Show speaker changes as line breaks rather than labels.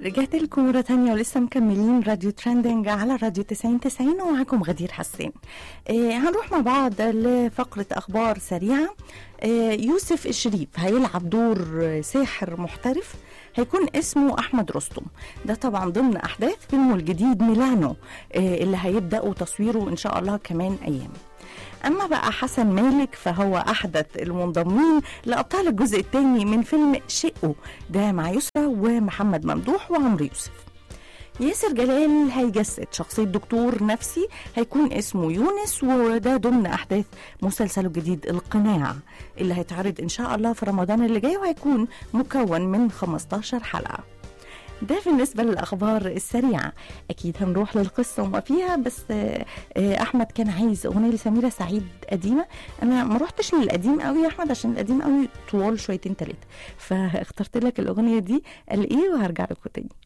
رجعت لكم مرة تانية ولسه مكملين راديو ترندنج على راديو 90 90 ومعاكم غدير حسين آه هنروح مع بعض لفقرة أخبار سريعة آه يوسف الشريف هيلعب دور ساحر محترف هيكون اسمه أحمد رستم ده طبعا ضمن أحداث فيلمه الجديد ميلانو آه اللي هيبدأوا تصويره إن شاء الله كمان أيام أما بقى حسن مالك فهو أحدث المنضمين لأبطال الجزء الثاني من فيلم شقه ده مع يسرا ومحمد ممدوح وعمرو يوسف ياسر جلال هيجسد شخصية دكتور نفسي هيكون اسمه يونس وده ضمن أحداث مسلسله الجديد القناع اللي هيتعرض إن شاء الله في رمضان اللي جاي وهيكون مكون من 15 حلقة ده بالنسبة للأخبار السريعة أكيد هنروح للقصة وما فيها بس أحمد كان عايز أغنية لسميرة سعيد قديمة أنا ما روحتش للقديم قوي يا أحمد عشان القديم قوي طوال شويتين تلاتة فاخترت لك الأغنية دي قال إيه وهرجع لكم تاني